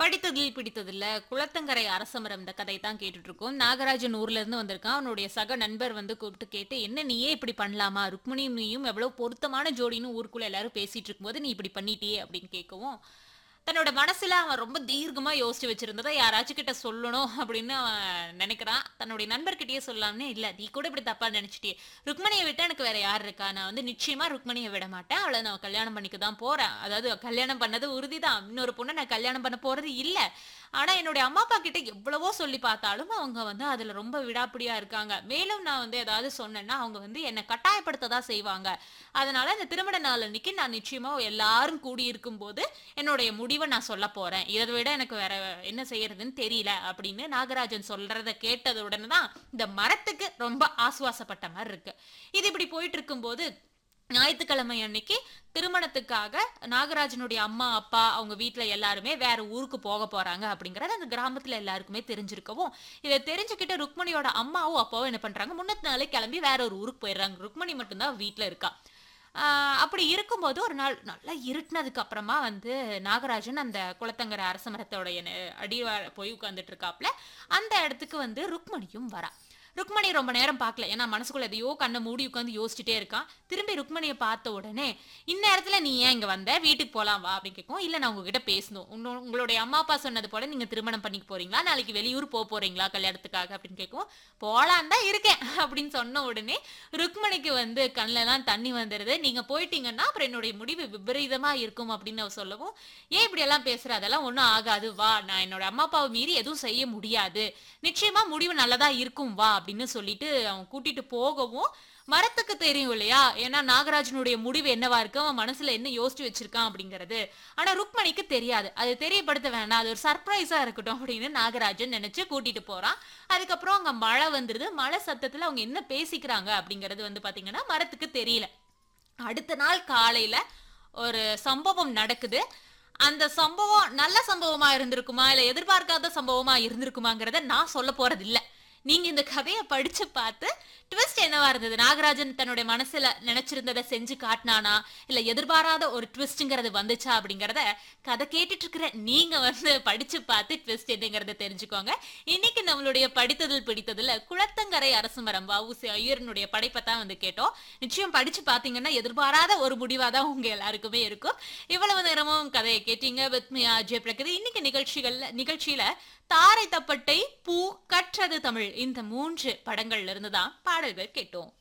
படித்ததில் பிடித்ததில்ல குளத்தங்கரை அரசமரம் இந்த கதை தான் கேட்டுட்டு இருக்கோம் நாகராஜன் ஊர்ல இருந்து வந்திருக்கான் அவனுடைய சக நண்பர் வந்து கூப்பிட்டு கேட்டு என்ன நீயே இப்படி பண்ணலாமா ருக்மணியும் நீயும் எவ்வளவு பொருத்தமான ஜோடின்னு ஊருக்குள்ள எல்லாரும் பேசிட்டு இருக்கும்போது நீ இப்படி பண்ணிட்டியே அப்படின்னு கேட்கவும் தன்னோட மனசுல அவன் ரொம்ப தீர்க்கமா யோசிச்சு வச்சிருந்ததை யாராச்சும் கிட்ட சொல்லணும் அப்படின்னு அவன் நினைக்கிறான் தன்னுடைய நண்பர்கிட்டயே சொல்லலாம்னு இல்ல நீ கூட இப்படி தப்பா நினைச்சிட்டியே ருக்மணியை விட்டு எனக்கு வேற யார் இருக்கா நான் வந்து நிச்சயமா ருக்மணியை விட மாட்டேன் அவளை நான் கல்யாணம் பண்ணிக்க தான் போறேன் அதாவது கல்யாணம் பண்ணது உறுதிதான் இன்னொரு பொண்ணை நான் கல்யாணம் பண்ண போறது இல்ல ஆனா என்னுடைய அம்மா அப்பா கிட்ட எவ்வளவோ சொல்லி பார்த்தாலும் அவங்க வந்து அதுல ரொம்ப விடாப்பிடியா இருக்காங்க மேலும் நான் வந்து ஏதாவது சொன்னேன்னா அவங்க வந்து என்னை கட்டாயப்படுத்த தான் செய்வாங்க அதனால இந்த திருமண நாள் அன்னைக்கு நான் நிச்சயமா எல்லாரும் கூடி இருக்கும்போது என்னுடைய முடிவை நான் சொல்ல போறேன் இதை விட எனக்கு வேற என்ன செய்யறதுன்னு தெரியல அப்படின்னு நாகராஜன் சொல்றத கேட்டது உடனே தான் இந்த மரத்துக்கு ரொம்ப ஆசுவாசப்பட்ட மாதிரி இருக்கு இது இப்படி போயிட்டு இருக்கும்போது ஞாயிற்றுக்கிழமை அன்னைக்கு திருமணத்துக்காக நாகராஜனுடைய அம்மா அப்பா அவங்க வீட்ல எல்லாருமே வேற ஊருக்கு போக போறாங்க அப்படிங்கறது அந்த கிராமத்துல எல்லாருக்குமே தெரிஞ்சிருக்கவும் இதை தெரிஞ்சுக்கிட்டு ருக்மணியோட அம்மாவும் அப்பாவும் என்ன பண்றாங்க முன்னத்து நாளே கிளம்பி வேற ஒரு ஊருக்கு போயிடுறாங்க ருக்மணி மட்டும்தான் வீட்ல இருக்கா ஆஹ் அப்படி இருக்கும்போது ஒரு நாள் நல்லா இருட்டினதுக்கு அப்புறமா வந்து நாகராஜன் அந்த குளத்தங்கரை அரச மரத்தோடைய நெ- அடிவார போய் உட்கார்ந்துட்டு இருக்காப்ல அந்த இடத்துக்கு வந்து ருக்மணியும் வரா ருக்மணி ரொம்ப நேரம் பார்க்கல ஏன்னா மனசுக்குள்ள எதையோ கண்ணை மூடி உட்காந்து யோசிச்சுட்டே இருக்கான் திரும்பி ருக்மணியை பார்த்த உடனே இந்நேரத்துல நீ ஏன் இங்க வந்த வீட்டுக்கு போலாம் வா அப்படின்னு கேட்கும் இல்ல நான் உங்ககிட்ட பேசணும் உன்னோ- உங்களுடைய அம்மா அப்பா சொன்னது போல நீங்க திருமணம் பண்ணிக்க போறீங்களா நாளைக்கு வெளியூர் போக போறீங்களா கல்யாணத்துக்காக அப்படின்னு கேட்கும் போலான் தான் இருக்கேன் அப்படின்னு சொன்ன உடனே ருக்மணிக்கு வந்து கண்ணுல எல்லாம் தண்ணி வந்துடுது நீங்க போயிட்டீங்கன்னா அப்புறம் என்னுடைய முடிவு விபரீதமா இருக்கும் அப்படின்னு அவ சொல்லவும் ஏன் இப்படி எல்லாம் பேசுற அதெல்லாம் ஒண்ணும் ஆகாது வா நான் என்னோட அம்மா அப்பாவை மீறி எதுவும் செய்ய முடியாது நிச்சயமா முடிவு நல்லதா இருக்கும் வா அப்படின்னு சொல்லிட்டு அவன் கூட்டிட்டு போகவும் மரத்துக்கு தெரியும் இல்லையா ஏன்னா நாகராஜனுடைய முடிவு என்னவா இருக்கு அவன் மனசுல என்ன யோசிச்சு வச்சிருக்கான் அப்படிங்கிறது ஆனா ருக்மணிக்கு தெரியாது அது தெரியப்படுத்த வேண்டாம் அது ஒரு சர்ப்ரைஸா இருக்கட்டும் அப்படின்னு நாகராஜன் நினைச்சு கூட்டிட்டு போறான் அதுக்கப்புறம் அங்க மழை வந்துருது மழை சத்தத்துல அவங்க என்ன பேசிக்கிறாங்க அப்படிங்கிறது வந்து பாத்தீங்கன்னா மரத்துக்கு தெரியல அடுத்த நாள் காலையில ஒரு சம்பவம் நடக்குது அந்த சம்பவம் நல்ல சம்பவமா இருந்திருக்குமா இல்ல எதிர்பார்க்காத சம்பவமா இருந்திருக்குமாங்கிறத நான் சொல்ல போறது இல்ல நீங்க இந்த கதையை படிச்சு பார்த்து ட்விஸ்ட் என்னவா இருந்தது நாகராஜன் தன்னுடைய மனசுல நினைச்சிருந்ததை செஞ்சு காட்டினானா இல்ல எதிர்பாராத ஒரு ட்விஸ்ட்ங்கிறது வந்துச்சா அப்படிங்கறத கதை கேட்டுட்டு இருக்கிற நீங்க வந்து படிச்சு பார்த்து ட்விஸ்ட் என்னங்கிறத தெரிஞ்சுக்கோங்க இன்னைக்கு நம்மளுடைய படித்ததில் பிடித்ததுல குளத்தங்கரை அரசு மரம் வவுசி ஐயரனுடைய படைப்பை தான் வந்து கேட்டோம் நிச்சயம் படிச்சு பாத்தீங்கன்னா எதிர்பாராத ஒரு முடிவா தான் உங்க எல்லாருக்குமே இருக்கும் இவ்வளவு நேரமும் கதையை கேட்டீங்க வித் மீ அஜய் பிரகதி இன்னைக்கு நிகழ்ச்சிகள்ல நிகழ்ச்சியில தாரை தப்பட்டை பூ கற்றது தமிழ் இந்த மூன்று படங்கள்ல இருந்து தான் பாடல்கள் கேட்டோம்